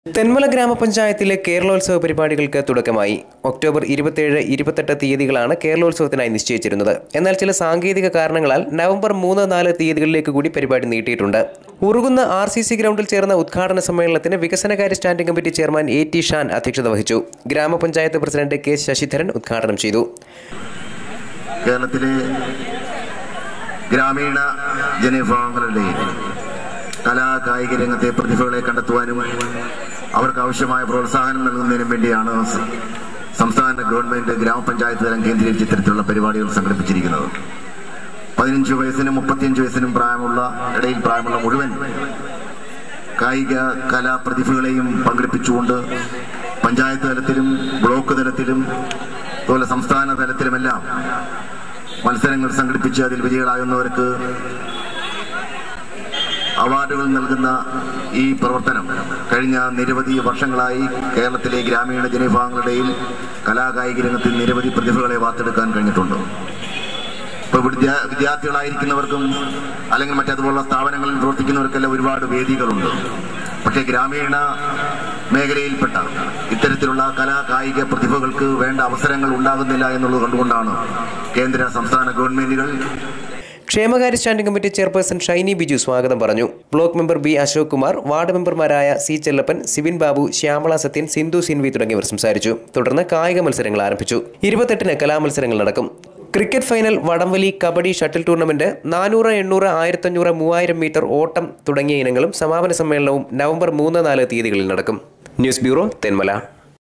തെന്മല ഗ്രാമപഞ്ചായത്തിലെ കേരളോത്സവ പരിപാടികൾക്ക് തുടക്കമായി ഒക്ടോബർ ഇരുപത്തിയേഴ് ഇരുപത്തെട്ട് തീയതികളാണ് കേരളോത്സവത്തിനായി നിശ്ചയിച്ചിരുന്നത് എന്നാൽ ചില സാങ്കേതിക കാരണങ്ങളാൽ നവംബർ മൂന്ന് നാല് തീയതികളിലേക്ക് കൂടി പരിപാടി നീട്ടിയിട്ടുണ്ട് ഉറുകുന്ന ആർ സി സി ഗ്രൗണ്ടിൽ ചേർന്ന ഉദ്ഘാടന സമ്മേളനത്തിന് വികസനകാര്യ standing committee chairman A T Shan അധ്യക്ഷത വഹിച്ചു ഗ്രാമപഞ്ചായത്ത് പ്രസിഡന്റ് കെ ശശിധരൻ ഉദ്ഘാടനം ചെയ്തു കേരളത്തിലെ ഗ്രാമീണ ജനവിഭാഗങ്ങളുടെ കലാ കായിക രംഗത്തെ പ്രതിഭകളെ കണ്ടെത്തുവാനും അവർക്ക് ആവശ്യമായ പ്രോത്സാഹനം നൽകുന്നതിനും വേണ്ടിയാണ് സ- സംസ്ഥാന ഗവൺമെന്റ് ഗ്രാമപഞ്ചായത്ത് തലം കേന്ദ്രീകരിച്ച് ഇത്തരത്തിലുള്ള പരിപാടികൾ സംഘടിപ്പിച്ചിരിക്കുന്നത് പതിനഞ്ച് വയസ്സിനും മുപ്പത്തിയഞ്ച് വയസ്സിനും പ്രായമുള്ള ഇടയിൽ പ്രായമുള്ള മുഴുവൻ കായിക കലാ പ്രതിഭകളെയും പങ്കെടുപ്പിച്ചുകൊണ്ട് പഞ്ചായത്ത് തലത്തിലും ബ്ലോക്ക് തലത്തിലും അതുപോലെ സംസ്ഥാന തലത്തിലുമെല്ലാം മത്സരങ്ങൾ സംഘടിപ്പിച്ച് അതിൽ വിജയികളാകുന്നവർക്ക് അവാർഡുകൾ നൽകുന്ന ഈ പ്രവർത്തനം കഴിഞ്ഞ നിരവധി വർഷങ്ങളായി കേരളത്തിലെ ഗ്രാമീണ ജനവിഭാഗങ്ങളുടെയിൽ കലാകായിക രംഗത്തിൽ നിരവധി പ്രതിഭകളെ വാർത്തെടുക്കാൻ കഴിഞ്ഞിട്ടുണ്ട് ഇപ്പൊ വിദ്യാ വിദ്യാർത്ഥികളായിരിക്കുന്നവർക്കും അല്ലെങ്കിൽ മറ്റതുപോലുള്ള സ്ഥാപനങ്ങളിൽ പ്രവർത്തിക്കുന്നവർക്കെല്ലാം ഒരുപാട് വേദികളുണ്ട് പക്ഷേ ഗ്രാമീണ മേഖലയിൽപ്പെട്ട ഇത്തരത്തിലുള്ള കലാ കായിക പ്രതിഭകൾക്ക് വേണ്ട അവസരങ്ങൾ ഉണ്ടാകുന്നില്ല എന്നുള്ളത് കണ്ടുകൊണ്ടാണ് കേന്ദ്ര സംസ്ഥാന ഗവൺമെന്റുകൾ ക്ഷേമകാര്യ standing committee chairperson Shiny Biju സ്വാഗതം പറഞ്ഞു block member B Ashok Kumar ward മെമ്പർമാരായ സി ചെല്ലപ്പൻ സിബിൻ ബാബു ശ്യാമള സത്യൻ സിന്ധു സിൻവി തുടങ്ങിയവർ സംസാരിച്ചു തുടർന്ന് കായിക മത്സരങ്ങൾ ആരംഭിച്ചു ഇരുപത്തെട്ടിന് കലാമത്സരങ്ങൾ നടക്കും ക്രിക്കറ്റ് ഫൈനൽ വടംവലി കബഡി ഷട്ടിൽ ടൂർണമെന്റ് നാനൂറ് എണ്ണൂറ് ആയിരത്തഞ്ഞൂറ് മൂവായിരം മീറ്റർ ഓട്ടം തുടങ്ങിയ ഇനങ്ങളും സമാപന സമ്മേളനവും നവംബർ മൂന്ന് നാല് തീയതികളിൽ നടക്കും ന്യൂസ് ബ്യൂറോ തെന്മല